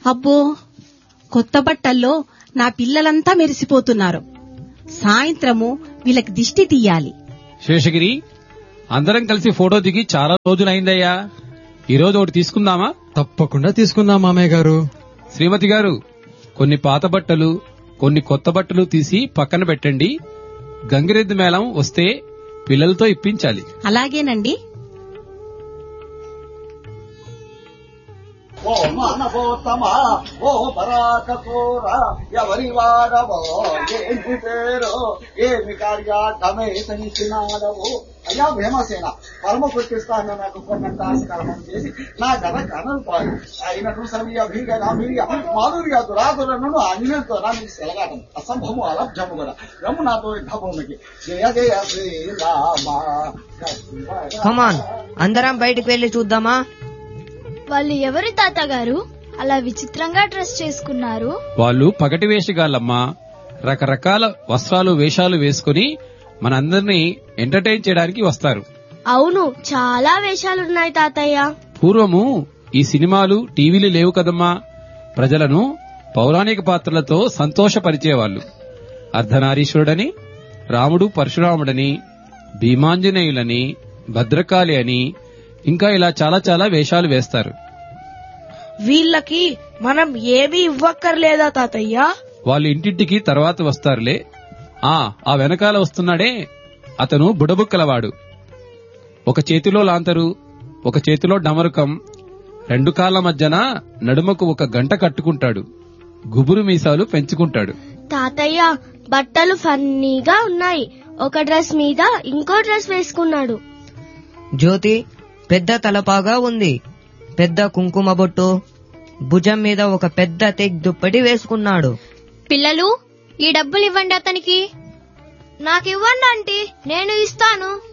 అబ్బో కొత్త బట్టల్లో నా పిల్లలంతా మెరిసిపోతున్నారు సాయంత్రము వీళ్ళకి దిష్టి తీయాలి శేషగిరి అందరం కలిసి ఫోటో దిగి చాలా రోజులైందయ్యా ఈ రోజు ఒకటి తీసుకుందామా తప్పకుండా తీసుకుందాం మామయ్య గారు శ్రీమతి గారు కొన్ని పాత బట్టలు కొన్ని కొత్త బట్టలు తీసి పక్కన పెట్టండి గంగిరెద్దు మేళం వస్తే పిల్లలతో ఇప్పించాలి అలాగేనండి ఓ మానవోత్తమ ఓ పరాకకోర ఎవరి వాడవో ఏంటి పేరు ఏమి కార్యాటమే తెలిసినాడవు అయ్యా భీమసేన పరమ పుట్టిస్తాను నాకు కొన్నంత ఆస్కర్మం చేసి నా గత కనలు పాడు అయినటు సవియ భీగ గాంభీర్య మాధుర్య దురాదురను అన్యులతో నీకు సెలగాటం అసంభవము అలభ్యము కూడా రమ్ము నాతో యుద్ధభూమికి జయ జయ శ్రీరామ కమాన్ అందరం బయటికి వెళ్లి చూద్దామా వాళ్ళు ఎవరి తాతగారు అలా విచిత్రంగా డ్రెస్ చేసుకున్నారు వాళ్ళు పగటి వేషగాళ్ళమ్మా రకరకాల వస్త్రాలు వేషాలు వేసుకుని మనందరినీ ఎంటర్టైన్ చేయడానికి వస్తారు అవును చాలా వేషాలున్నాయి తాతయ్య పూర్వము ఈ సినిమాలు టీవీలు లేవు కదమ్మా ప్రజలను పౌరాణిక పాత్రలతో సంతోషపరిచేవాళ్ళు అర్ధనారీశ్వరుడని రాముడు పరశురాముడని భీమాంజనేయులని భద్రకాళి అని ఇంకా ఇలా చాలా చాలా వేషాలు వేస్తారు వీళ్ళకి మనం ఏమీ ఇవ్వక్కర్లేదా తాతయ్య వాళ్ళు ఇంటింటికి తర్వాత వస్తారులే ఆ ఆ వెనకాల వస్తున్నాడే అతను బుడబుక్కలవాడు ఒక చేతిలో లాంతరు ఒక చేతిలో డమరుకం రెండు కాళ్ళ మధ్యన నడుమకు ఒక గంట కట్టుకుంటాడు గుబురు మీసాలు పెంచుకుంటాడు తాతయ్య బట్టలు ఫన్నీగా ఉన్నాయి ఒక డ్రెస్ మీద ఇంకో డ్రెస్ వేసుకున్నాడు జ్యోతి పెద్ద తలపాగా ఉంది పెద్ద కుంకుమ బొట్టు భుజం మీద ఒక పెద్ద తెగ్ దుప్పటి వేసుకున్నాడు పిల్లలు ఈ డబ్బులు ఇవ్వండి అతనికి నాకు ఇవ్వండి ఆంటీ నేను ఇస్తాను